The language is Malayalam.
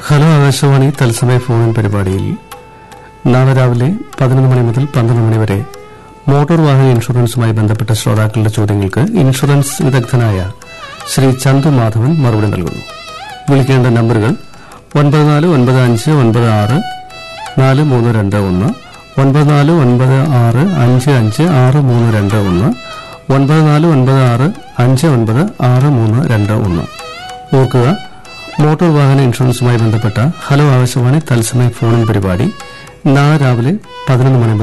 ഹലോ ആകാശവാണി തത്സമയ ഫോണിൻ പരിപാടിയിൽ നാളെ രാവിലെ പതിനൊന്ന് മണി മുതൽ പന്ത്രണ്ട് മണി വരെ മോട്ടോർ വാഹന ഇൻഷുറൻസുമായി ബന്ധപ്പെട്ട ശ്രോതാക്കളുടെ ചോദ്യങ്ങൾക്ക് ഇൻഷുറൻസ് വിദഗ്ധനായ ശ്രീ ചന്തു മാധവൻ മറുപടി നൽകുന്നു വിളിക്കേണ്ട നമ്പറുകൾ ഒൻപത് നാല് ഒൻപത് അഞ്ച് ഒൻപത് ആറ് നാല് മൂന്ന് രണ്ട് ഒന്ന് ഒൻപത് നാല് ഒൻപത് ആറ് അഞ്ച് അഞ്ച് ആറ് മൂന്ന് രണ്ട് ഒന്ന് ഒൻപത് നാല് ഒൻപത് ആറ് അഞ്ച് ഒൻപത് ആറ് മൂന്ന് രണ്ട് ഒന്ന് ഓർക്കുക മോട്ടോർ വാഹന ഇൻഷുറൻസുമായി ബന്ധപ്പെട്ട ഹലോ ആവശ്യമാണ് തത്സമയ ഫോണിൻ പരിപാടി നാളെ രാവിലെ പതിനൊന്ന് മണി മുതൽ